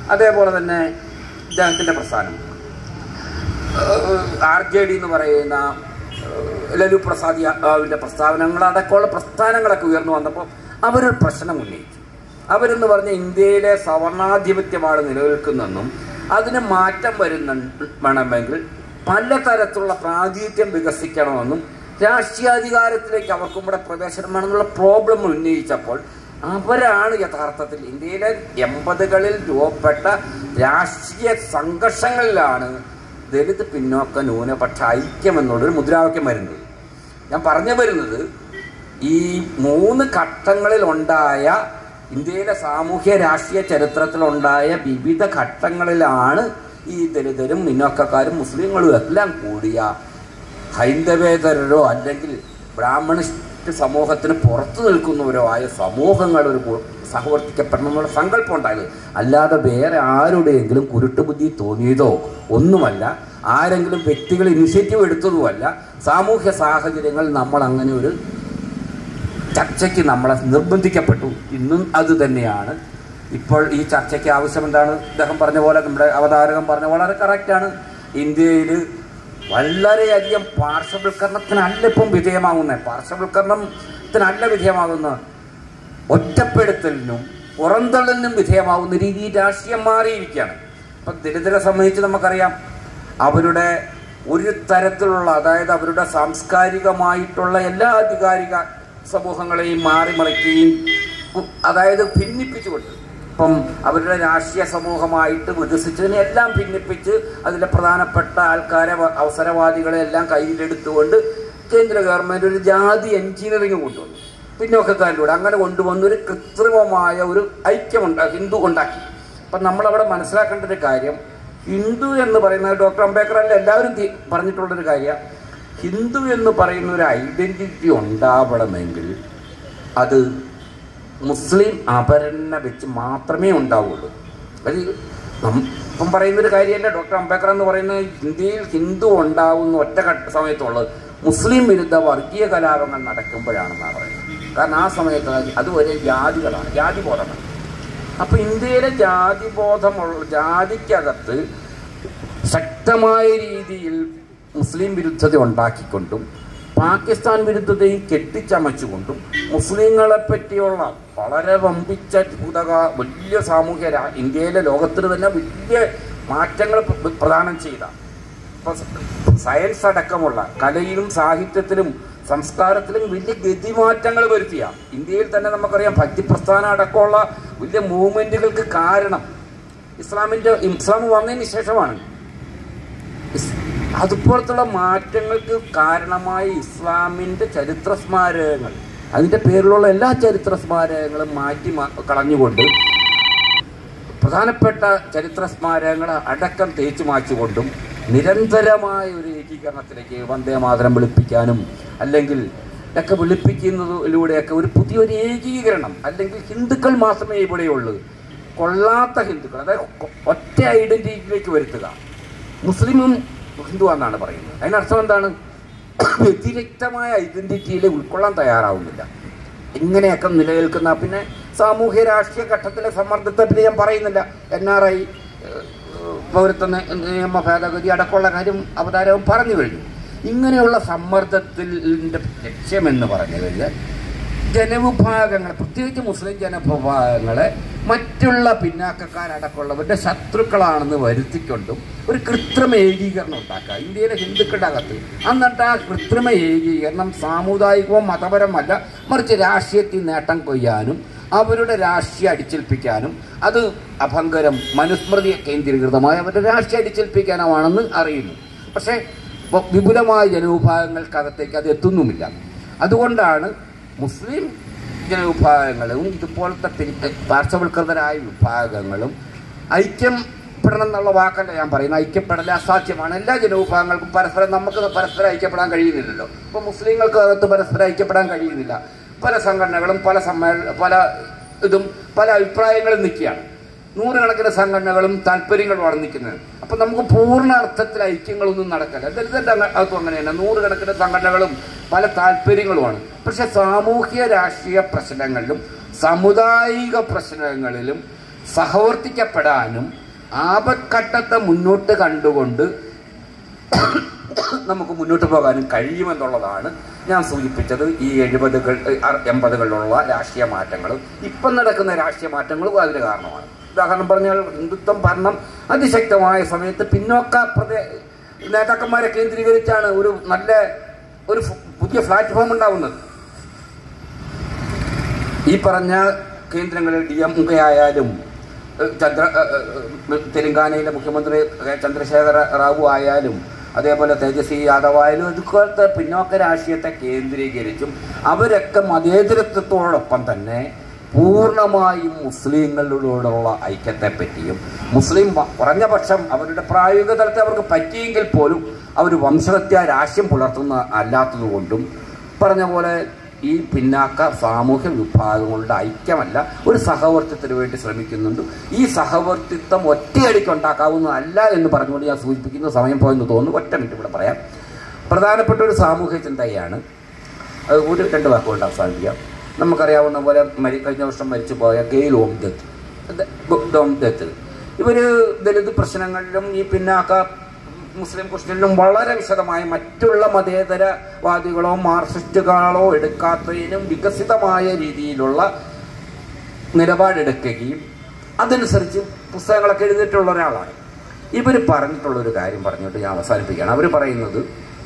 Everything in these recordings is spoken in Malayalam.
അതേപോലെ തന്നെ ഇദ്ദേഹത്തിൻ്റെ പ്രസ്ഥാനം ആർ ജെ ഡി എന്ന് പറയുന്ന ഏഹ്, ലലു പ്രസാദ് യാദവിൻ്റെ പ്രസ്താവനകൾ അടക്കമുള്ള പ്രസ്ഥാനങ്ങളൊക്കെ ഉയർന്നു വന്നപ്പോൾ അവരൊരു പ്രശ്നം ഉന്നയിച്ചു അവരെന്ന് പറഞ്ഞ ഇന്ത്യയിലെ സവർണാധിപത്യമാണ് നിലനിൽക്കുന്നതെന്നും അതിന് മാറ്റം വരുന്ന വേണമെങ്കിൽ പലതരത്തിലുള്ള പ്രാതിനിധ്യം വികസിക്കണമെന്നും രാഷ്ട്രീയാധികാരത്തിലേക്ക് അവർക്കും കൂടെ പ്രവേശനം വേണമെന്നുള്ള പ്രോബ്ലം ഉന്നയിച്ചപ്പോൾ അവരാണ് യഥാർത്ഥത്തിൽ ഇന്ത്യയിലെ എൺപതുകളിൽ രൂപപ്പെട്ട രാഷ്ട്രീയ സംഘർഷങ്ങളിലാണ് ദലിത് പിന്നോക്ക ന്യൂനപക്ഷ ഐക്യം എന്നുള്ളൊരു മുദ്രാവാക്യം വരുന്നത് ഞാൻ പറഞ്ഞു വരുന്നത് ഈ മൂന്ന് ഘട്ടങ്ങളിൽ ഉണ്ടായ ഇന്ത്യയിലെ സാമൂഹ്യ രാഷ്ട്രീയ ചരിത്രത്തിലുണ്ടായ വിവിധ ഘട്ടങ്ങളിലാണ് ഈ ദലിതരും പിന്നോക്കക്കാരും മുസ്ലിങ്ങളും എല്ലാം കൂടിയ ഹൈന്ദവേതരരോ അല്ലെങ്കിൽ ബ്രാഹ്മണിസ്റ്റ് സമൂഹത്തിന് പുറത്തു നിൽക്കുന്നവരോ ആയ സമൂഹങ്ങൾ ഒരു കൂ- സഹവർത്തിക്കപ്പെടണം എന്നുള്ള സങ്കല്പം ഉണ്ടായത് അല്ലാതെ വേറെ ആരുടെയെങ്കിലും കുരുട്ടുബുദ്ധി തോന്നിയതോ ഒന്നുമല്ല ആരെങ്കിലും വ്യക്തികൾ ഇനിഷ്യേറ്റീവ് എടുത്തതുമല്ല സാമൂഹ്യ സാഹചര്യങ്ങൾ നമ്മൾ അങ്ങനെ ഒരു ചർച്ചയ്ക്ക് നമ്മളെ നിർബന്ധിക്കപ്പെട്ടു ഇന്നും അത് തന്നെയാണ് ഇപ്പോൾ ഈ ചർച്ചയ്ക്ക് ആവശ്യം എന്താണ് ഇദ്ദേഹം പറഞ്ഞ പോലെ നമ്മുടെ അവതാരകൻ പറഞ്ഞ വളരെ കറക്റ്റാണ് ഇന്ത്യയിൽ വളരെയധികം പാർശ്വവൽക്കരണത്തിനല്ല ഇപ്പം വിധേയമാകുന്നത് പാർശ്വവൽക്കരണത്തിനല്ല വിധേയമാകുന്നത് ഒറ്റപ്പെടുത്തലിനും പുറന്തള്ളലിനും വിധേയമാകുന്ന രീതിയിൽ രാഷ്ട്രീയം മാറിയിരിക്കുകയാണ് ഇപ്പം ദലിതരെ സംബന്ധിച്ച് നമുക്കറിയാം അവരുടെ ഒരു തരത്തിലുള്ള അതായത് അവരുടെ സാംസ്കാരികമായിട്ടുള്ള എല്ലാ അധികാരിക സമൂഹങ്ങളെയും മാറിമറിക്കുകയും കു- അതായത് ഭിന്നിപ്പിച്ചുകൊണ്ട് ഇപ്പം അവരുടെ രാഷ്ട്രീയ സമൂഹമായിട്ട് വികസിച്ചതിനെ എല്ലാം ഭിന്നിപ്പിച്ച് അതിലെ പ്രധാനപ്പെട്ട ആൾക്കാരെ വ- അവസരവാദികളെ എല്ലാം കയ്യിലെടുത്തുകൊണ്ട് കേന്ദ്ര ഗവൺമെൻറ് ഒരു ജാതി എഞ്ചിനീയറിംഗ് കൊണ്ടുവന്നു പിന്നോക്കക്കാരിലൂടെ അങ്ങനെ കൊണ്ടുവന്ന ഒരു കൃത്രിമമായ ഒരു ഐക്യമുണ്ടാ ഹിന്ദു ഉണ്ടാക്കി അപ്പം നമ്മളവിടെ മനസ്സിലാക്കേണ്ട ഒരു കാര്യം ഹിന്ദു എന്ന് പറയുന്നത് ഡോക്ടർ അംബേദ്കർ അല്ല എല്ലാവരും തി- പറഞ്ഞിട്ടുള്ളൊരു കാര്യം ഹിന്ദു എന്ന് പറയുന്ന ഒരു ഐഡൻറ്റിറ്റി ഉണ്ടാവണമെങ്കിൽ അത് മുസ്ലിം അപരനെ വെച്ച് മാത്രമേ ഉണ്ടാവുള്ളൂ അത് നം- ഇപ്പം പറയുന്നൊരു കാര്യമല്ല ഡോക്ടർ അംബേദ്കർ എന്ന് പറയുന്നത് ഇന്ത്യയിൽ ഹിന്ദു ഉണ്ടാവുന്ന ഒറ്റ ഘട്ട സമയത്തുള്ളത് മുസ്ലിം വിരുദ്ധ വർഗീയ കലാപങ്ങൾ നടക്കുമ്പോഴാണെന്നാണ് പറയുന്നത് കാരണം ആ സമയത്ത് അതുവരെ ജാതികളാണ് ജാതിബോധമാണ് അപ്പോൾ ഇന്ത്യയിലെ ജാതിബോധമുള്ള ജാതിക്കകത്ത് ശക്തമായ രീതിയിൽ മുസ്ലിം വിരുദ്ധത ഉണ്ടാക്കിക്കൊണ്ടും പാകിസ്ഥാൻ വിരുദ്ധതയും കെട്ടിച്ചമച്ചുകൊണ്ടും മുസ്ലിങ്ങളെ പറ്റിയുള്ള വളരെ വമ്പിച്ച ഭൂതക വലിയ സാമൂഹ്യ രാ- ഇന്ത്യയിലെ ലോകത്തിന് തന്നെ വലിയ മാറ്റങ്ങൾ പ്ര- പ്രദാനം ചെയ്ത ഇപ്പൊ സയൻസ് അടക്കമുള്ള കലയിലും സാഹിത്യത്തിലും സംസ്കാരത്തിലും വലിയ ഗതിമാറ്റങ്ങൾ വരുത്തിയ ഇന്ത്യയിൽ തന്നെ നമുക്കറിയാം ഭക്തി പ്രസ്ഥാനം അടക്കമുള്ള വലിയ മൂവ്മെന്റുകൾക്ക് കാരണം ഇസ്ലാമിന്റെ ഇസ്ലാം വന്നതിന് ശേഷമാണ് ഇസ്- അതുപോലത്തുള്ള മാറ്റങ്ങൾക്ക് കാരണമായി ഇസ്ലാമിന്റെ ചരിത്ര സ്മാരകങ്ങൾ അതിന്റെ പേരിലുള്ള എല്ലാ ചരിത്ര സ്മാരകങ്ങളും മാറ്റി മാ- കളഞ്ഞുകൊണ്ട് പ്രധാനപ്പെട്ട ചരിത്ര സ്മാരകങ്ങൾ അടക്കം തേച്ചു മാച്ചുകൊണ്ടും നിരന്തരമായ ഒരു ഏകീകരണത്തിലേക്ക് വന്ദേ മാതരം വിളിപ്പിക്കാനും അല്ലെങ്കിൽ ഒക്കെ വിളിപ്പിക്കുന്നതിലൂടെയൊക്കെ ഒരു പുതിയൊരു ഏകീകരണം അല്ലെങ്കിൽ ഹിന്ദുക്കൾ മാത്രമേ ഇവിടെയുള്ളൂ കൊള്ളാത്ത ഹിന്ദുക്കൾ അതായത് കൊ- ഒറ്റ ഐഡന്റിറ്റിയിലേക്ക് വരുത്തുക മുസ്ലിമും ഹിന്ദു എന്നാണ് പറയുന്നത് അതിനർത്ഥം എന്താണ് വ്യതിരിക്തമായ ഐഡന്റിറ്റിയിൽ ഉൾക്കൊള്ളാൻ തയ്യാറാവുന്നില്ല ഇങ്ങനെയൊക്കെ നിലനിൽക്കുന്ന പിന്നെ സാമൂഹ്യ രാഷ്ട്രീയ ഘട്ടത്തിലെ സമ്മർദ്ദത്തെ പറ്റി ഞാൻ പറയുന്നില്ല എൻ ആർ ഐ പൗരത്വ നി- നിയമ ഭേദഗതി അടക്കമുള്ള കാര്യം അവതാരവും പറഞ്ഞു കഴിഞ്ഞു ഇങ്ങനെയുള്ള സമ്മർദ്ദത്തിൻ്റെ ലക്ഷ്യമെന്ന് പറഞ്ഞു കഴിഞ്ഞാൽ ജനവിഭാഗങ്ങൾ പ്രത്യേകിച്ച് മുസ്ലിം ജനവിഭാഗങ്ങളെ മറ്റുള്ള പിന്നാക്കക്കാരടക്കമുള്ളവരുടെ ശത്രുക്കളാണെന്ന് വരുത്തിക്കൊണ്ടും ഒരു കൃത്രിമ ഏകീകരണം ഉണ്ടാക്കുക ഇന്ത്യയിലെ ഹിന്ദുക്കളുടെ അകത്ത് എന്നിട്ട് ആ കൃത്രിമ ഏകീകരണം സാമുദായികവും മതപരമല്ല മറിച്ച് രാഷ്ട്രീയത്തിൽ നേട്ടം കൊയ്യാനും അവരുടെ രാഷ്ട്രീയ അടിച്ചേൽപ്പിക്കാനും അത് അഭങ്കരം മനുസ്മൃതിയെ കേന്ദ്രീകൃതമായ അവരുടെ രാഷ്ട്രീയ അടിച്ചേൽപ്പിക്കാനുമാണെന്ന് അറിയുന്നു പക്ഷേ വ- വിപുലമായ ജനവിഭാഗങ്ങൾക്കകത്തേക്ക് അത് എത്തുന്നുമില്ല അതുകൊണ്ടാണ് മുസ്ലിം ജനവിഭാഗങ്ങളും ഇതുപോലത്തെ പിൻ- പാർശ്വവൽകൃതരായ വിഭാഗങ്ങളും ഐക്യം പെടണം എന്നുള്ള വാക്കല്ല ഞാൻ പറയുന്നത് ഐക്യപ്പെടൽ അസാധ്യമാണ് എല്ലാ ജനവിഭാഗങ്ങൾക്കും പരസ്പരം നമുക്ക് പരസ്പരം ഐക്യപ്പെടാൻ കഴിയുന്നില്ലല്ലോ ഇപ്പോൾ മുസ്ലിങ്ങൾക്ക് അകത്ത് പരസ്പരം ഐക്യപ്പെടാൻ കഴിയുന്നില്ല പല സംഘടനകളും പല സമ്മേളന പല ഇതും പല അഭിപ്രായങ്ങളും നിൽക്കുകയാണ് നൂറുകണക്കിന് സംഘടനകളും താല്പര്യങ്ങളുമാണ് നിൽക്കുന്നത് അപ്പം നമുക്ക് പൂർണ്ണ അർത്ഥത്തിൽ ഐക്യങ്ങളൊന്നും നടക്കില്ല ദലിതന്റെ അങ്ങ- അകത്തും അങ്ങനെയാണ് നൂറുകണക്കിന് സംഘടനകളും പല താല്പര്യങ്ങളുമാണ് പക്ഷെ സാമൂഹ്യ രാഷ്ട്രീയ പ്രശ്നങ്ങളിലും സാമുദായിക പ്രശ്നങ്ങളിലും സഹവർത്തിക്കപ്പെടാനും ആപത്ഘട്ടത്തെ മുന്നോട്ട് കണ്ടുകൊണ്ട് നമുക്ക് മുന്നോട്ട് പോകാനും കഴിയുമെന്നുള്ളതാണ് ഞാൻ സൂചിപ്പിച്ചത് ഈ എഴുപതുകൾ എൺപതുകളിലുള്ള രാഷ്ട്രീയ മാറ്റങ്ങളും ഇപ്പം നടക്കുന്ന രാഷ്ട്രീയ മാറ്റങ്ങളും അതിന് കാരണമാണ് ഉദാഹരണം പറഞ്ഞാൽ ഹിന്ദുത്വം ഭരണം അതിശക്തമായ സമയത്ത് പിന്നോക്ക പ്രദേ നേതാക്കന്മാരെ കേന്ദ്രീകരിച്ചാണ് ഒരു നല്ല ഒരു ഫ് പുതിയ പ്ലാറ്റ്ഫോം ഉണ്ടാവുന്നത് ഈ പറഞ്ഞ കേന്ദ്രങ്ങളിൽ ഡി എം കെ ആയാലും ഏഹ് ചന്ദ്ര ഏഹ് ഏഹ് തെലങ്കാനയിലെ മുഖ്യമന്ത്രി ഏഹ് ചന്ദ്രശേഖര റാവു ആയാലും അതേപോലെ തേജസ്വി യാദവ് ആയാലും ഇതുപോലത്തെ പിന്നോക്ക രാഷ്ട്രീയത്തെ കേന്ദ്രീകരിച്ചും അവരൊക്കെ മതേതരത്വത്തോടൊപ്പം തന്നെ പൂർണ്ണമായും മുസ്ലിങ്ങളോടുള്ള ഐക്യത്തെ പറ്റിയും മുസ്ലിം വ- കുറഞ്ഞ പക്ഷം അവരുടെ പ്രായോഗിക തലത്തിൽ അവർക്ക് പറ്റിയെങ്കിൽ പോലും അവർ വംശഹത്യ രാഷ്ട്രീയം പുലർത്തുന്ന അല്ലാത്തതുകൊണ്ടും പറഞ്ഞ പോലെ ഈ പിന്നാക്ക സാമൂഹ്യ വിഭാഗങ്ങളുടെ ഐക്യമല്ല ഒരു സഹവർത്തിത്വത്തിന് വേണ്ടി ശ്രമിക്കുന്നുണ്ട് ഈ സഹവർത്തിത്വം ഒറ്റയടിക്ക് ഉണ്ടാക്കാവുന്നതല്ല എന്ന് പറഞ്ഞുകൊണ്ട് ഞാൻ സൂചിപ്പിക്കുന്ന സമയം പോയെന്ന് തോന്നുന്നു ഒറ്റ മിനിറ്റ് ഇവിടെ പറയാം പ്രധാനപ്പെട്ട ഒരു സാമൂഹ്യ ചിന്തയാണ് അത് ഒരു രണ്ട് വാക്കുകൊണ്ട് അവസാനിപ്പിക്കാം നമുക്കറിയാവുന്ന പോലെ മരി കഴിഞ്ഞ വർഷം മരിച്ചു പോയ ഗെയിൽ ഓം ദത്ത് ഓം ദത്ത് ഇവർ ദലിത് പ്രശ്നങ്ങളിലും ഈ പിന്നാക്ക മുസ്ലിം ക്രിസ്ത്യനിലും വളരെ വിശദമായി മറ്റുള്ള മതേതരവാദികളോ മാർക്സിസ്റ്റുകളോ എടുക്കാത്തതിനും വികസിതമായ രീതിയിലുള്ള നിലപാടെടുക്കുകയും അതനുസരിച്ച് പുസ്തകങ്ങളൊക്കെ എഴുതിയിട്ടുള്ള ഒരാളാണ് ഇവർ പറഞ്ഞിട്ടുള്ളൊരു കാര്യം പറഞ്ഞിട്ട് ഞാൻ അവസാനിപ്പിക്കുകയാണ് അവർ പറയുന്നത്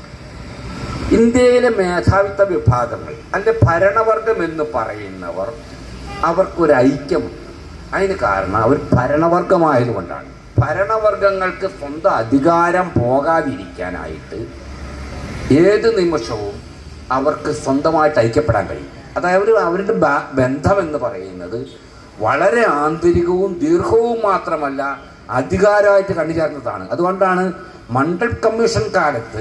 ഇന്ത്യയിലെ മേധാവിത്വ വിഭാഗങ്ങൾ അല്ലെ ഭരണവർഗം എന്ന് പറയുന്നവർ അവർക്കൊരു ഐക്യമുണ്ട് അതിന് കാരണം അവർ ഭരണവർഗമായതുകൊണ്ടാണ് ഭരണവർഗങ്ങൾക്ക് സ്വന്തം അധികാരം പോകാതിരിക്കാനായിട്ട് ഏത് നിമിഷവും അവർക്ക് സ്വന്തമായിട്ട് ഐക്യപ്പെടാൻ കഴിയും അതായത് അവരുടെ ബ- ബന്ധം എന്ന് പറയുന്നത് വളരെ ആന്തരികവും ദീർഘവും മാത്രമല്ല അധികാരമായിട്ട് കണ്ടുചേർന്നതാണ് അതുകൊണ്ടാണ് മണ്ഡൽ കമ്മീഷൻ കാലത്ത്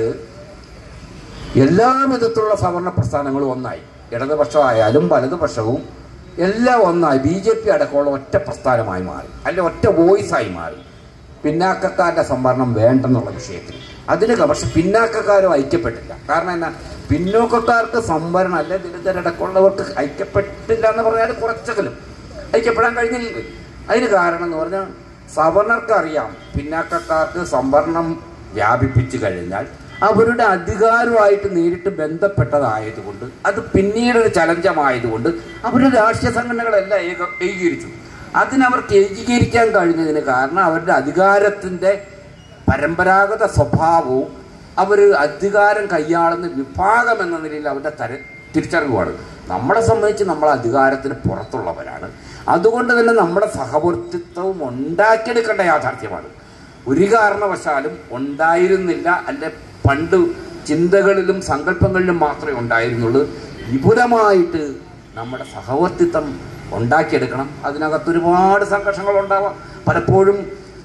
എല്ലാ വിധത്തിലുള്ള സവർണ പ്രസ്ഥാനങ്ങളും ഒന്നായി ഇടതുപക്ഷമായാലും വലതുപക്ഷവും എല്ലാം ഒന്നായി ബി ജെ പി അടക്കമുള്ള ഒറ്റ പ്രസ്ഥാനമായി മാറി അല്ലെ ഒറ്റ വോയിസായി മാറി പിന്നാക്കക്കാരുടെ സംവരണം വേണ്ടെന്നുള്ള വിഷയത്തിൽ അതിന് ക- പക്ഷെ പിന്നാക്കക്കാരും ഐക്യപ്പെട്ടില്ല കാരണം എന്നാ പിന്നോക്കക്കാർക്ക് സംവരണം അല്ലെ ദലിതരടക്കമുള്ളവർക്ക് ഐക്യപ്പെട്ടില്ല എന്ന് പറഞ്ഞാൽ കുറച്ചെങ്കിലും ഐക്യപ്പെടാൻ കഴിഞ്ഞില്ല അതിന് കാരണം എന്ന് പറഞ്ഞാൽ സവർണർക്ക് അറിയാം പിന്നാക്കക്കാർക്ക് സംവരണം വ്യാപിപ്പിച്ചു കഴിഞ്ഞാൽ അവരുടെ അധികാരമായിട്ട് നേരിട്ട് ബന്ധപ്പെട്ടതായതുകൊണ്ട് അത് പിന്നീട് ഒരു ചലഞ്ചമായതുകൊണ്ട് അവരുടെ രാഷ്ട്രീയ സംഘടനകളെല്ലാം ഏക ഏകീകരിച്ചു അതിനവർക്ക് ഏകീകരിക്കാൻ കഴിഞ്ഞതിന് കാരണം അവരുടെ അധികാരത്തിൻ്റെ പരമ്പരാഗത സ്വഭാവവും അവർ അധികാരം കൈയാളുന്ന വിഭാഗം എന്ന നിലയിൽ അവരുടെ തര തിരിച്ചറിവാണ് നമ്മളെ സംബന്ധിച്ച് നമ്മൾ അധികാരത്തിന് പുറത്തുള്ളവരാണ് അതുകൊണ്ട് തന്നെ നമ്മുടെ സഹവർത്തിത്വവും ഉണ്ടാക്കിയെടുക്കേണ്ട യാഥാർത്ഥ്യമാണ് ഒരു കാരണവശാലും ഉണ്ടായിരുന്നില്ല അല്ലെ പണ്ട് ചിന്തകളിലും സങ്കല്പങ്ങളിലും മാത്രമേ ഉണ്ടായിരുന്നുള്ളൂ വിപുലമായിട്ട് നമ്മുടെ സഹവർത്തിത്വം ഉണ്ടാക്കിയെടുക്കണം അതിനകത്ത് ഒരുപാട് സംഘർഷങ്ങൾ ഉണ്ടാവാം പലപ്പോഴും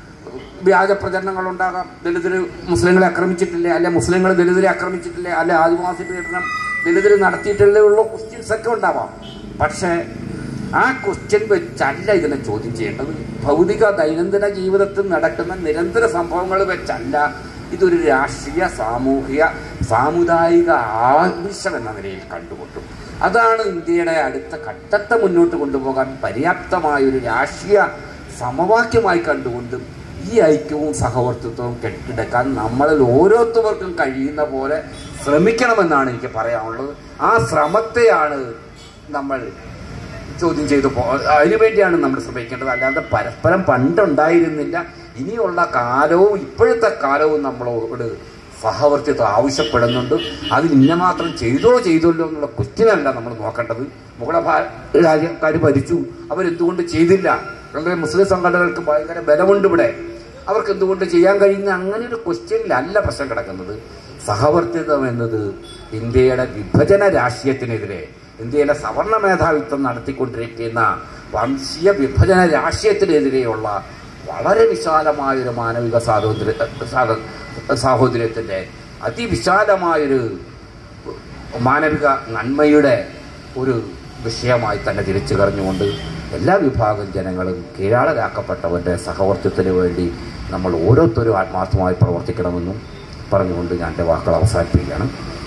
വ്യാജ പ്രചരണങ്ങൾ ഉണ്ടാകാം ദലിതർ മുസ്ലിങ്ങളെ ആക്രമിച്ചിട്ടില്ലേ അല്ലെ മുസ്ലിങ്ങൾ ദലിതരെ ആക്രമിച്ചിട്ടില്ലേ അല്ലെ ആദിവാസി പീഡനം ദലിതർ നടത്തിയിട്ടില്ലേ ഉള്ള ക്വസ്റ്റ്യൻസ് ഒക്കെ ഉണ്ടാവാം പക്ഷേ ആ ക്വസ്റ്റ്യൻ വെച്ചല്ല ഇതിനെ ചോദ്യം ചെയ്യേണ്ടത് ഭൗതിക ദൈനംദിന ജീവിതത്തിൽ നടക്കുന്ന നിരന്തര സംഭവങ്ങൾ വെച്ചല്ല ഇതൊരു രാഷ്ട്രീയ സാമൂഹിക സാമുദായിക ആവശ്യം എന്ന നിലയിൽ കണ്ടുകൊണ്ടും അതാണ് ഇന്ത്യയുടെ അടുത്ത ഘട്ടത്തെ മുന്നോട്ട് കൊണ്ടുപോകാൻ പര്യാപ്തമായ ഒരു രാഷ്ട്രീയ സമവാക്യമായി കണ്ടുകൊണ്ടും ഈ ഐക്യവും സഹവർത്തിത്വവും കെട്ടിടക്കാൻ നമ്മളിൽ ഓരോരുത്തർക്കും കഴിയുന്ന പോലെ ശ്രമിക്കണമെന്നാണ് എനിക്ക് പറയാനുള്ളത് ആ ശ്രമത്തെയാണ് നമ്മൾ ചോദ്യം ചെയ്തു പോ അതിനുവേണ്ടിയാണ് നമ്മൾ ശ്രമിക്കേണ്ടത് അല്ലാതെ പരസ്പരം പണ്ടുണ്ടായിരുന്നില്ല ഇനിയുള്ള കാലവും ഇപ്പോഴത്തെ കാലവും നമ്മളോട് സഹവർത്തിത്വം ആവശ്യപ്പെടുന്നുണ്ട് അത് ഇന്ന മാത്രം ചെയ്തോ ചെയ്തല്ലോ എന്നുള്ള ക്വസ്റ്റ്യനല്ല നമ്മൾ നോക്കേണ്ടത് മുഗള ഭാ- രാജ്യക്കാർ ഭരിച്ചു അവരെന്തുകൊണ്ട് ചെയ്തില്ല വളരെ മുസ്ലിം സംഘടനകൾക്ക് ഭയങ്കര ബലമുണ്ട് ഇവിടെ അവർക്ക് എന്തുകൊണ്ട് ചെയ്യാൻ കഴിയുന്ന അങ്ങനെ ഒരു ക്വസ്റ്റ്യനിലല്ല പ്രശ്നം കിടക്കുന്നത് സഹവർത്തിത്വം എന്നത് ഇന്ത്യയുടെ വിഭജന രാഷ്ട്രീയത്തിനെതിരെ ഇന്ത്യയിലെ സവർണ മേധാവിത്വം നടത്തിക്കൊണ്ടിരിക്കുന്ന വംശീയ വിഭജന രാഷ്ട്രീയത്തിനെതിരെയുള്ള വളരെ വിശാലമായൊരു മാനവിക സ്വാതന്ത്ര്യ സ്വാത- സാഹോദര്യത്തിൻ്റെ അതിവിശാലമായൊരു മാനവിക നന്മയുടെ ഒരു വിഷയമായി തന്നെ തിരിച്ചു കറിഞ്ഞുകൊണ്ട് എല്ലാ വിഭാഗം ജനങ്ങളും കീഴാളരാക്കപ്പെട്ടവരുടെ സഹവർത്തിത്വത്തിന് വേണ്ടി നമ്മൾ ഓരോരുത്തരും ആത്മാർത്ഥമായി പ്രവർത്തിക്കണമെന്നും പറഞ്ഞുകൊണ്ട് ഞാൻ എൻ്റെ വാക്കുകൾ അവസാനിപ്പിക്കുകയാണ്